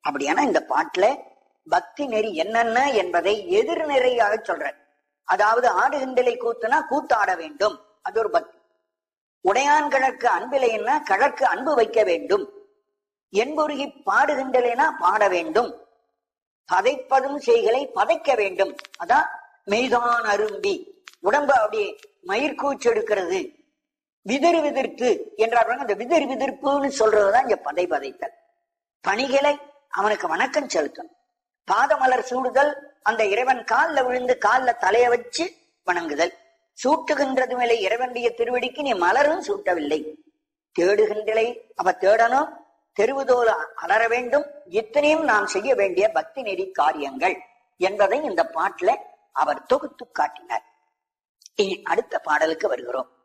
அப்படியானா இந்த பாட்டுல பக்தி நெறி என்னென்ன என்பதை எதிர்நிறையாக சொல்ற அதாவது ஆடுகின்றலை கூத்துனா கூத்தாட வேண்டும் அது ஒரு பக்தி உடையான் கிழக்கு அன்பிலைன்னா கிழக்கு அன்பு வைக்க வேண்டும் என்புருகி பாடுகின்றலைனா பாட வேண்டும் பதைப்பதும் செய்களை பதைக்க வேண்டும் அதான் மெய்தான் அரும்பி உடம்பு அப்படியே மயிர்கூச்சு எடுக்கிறது விதிர் விதிர்த்து என்றார் அந்த விதிர் விதிர்ப்புன்னு சொல்றதுதான் இங்க பதை பதைத்தல் பணிகளை அவனுக்கு வணக்கம் செலுத்தணும் பாதமலர் சூடுதல் அந்த இறைவன் காலில் விழுந்து காலில் தலைய வச்சு வணங்குதல் சூட்டுகின்றது மேலே இறைவனுடைய திருவடிக்கு நீ மலரும் சூட்டவில்லை தேடுகின்றலை அவ தேடணும் தெருவுதோல அலர வேண்டும் இத்தனையும் நாம் செய்ய வேண்டிய பக்தி நெறி காரியங்கள் என்பதை இந்த பாட்டுல அவர் தொகுத்து காட்டினார் இனி அடுத்த பாடலுக்கு வருகிறோம்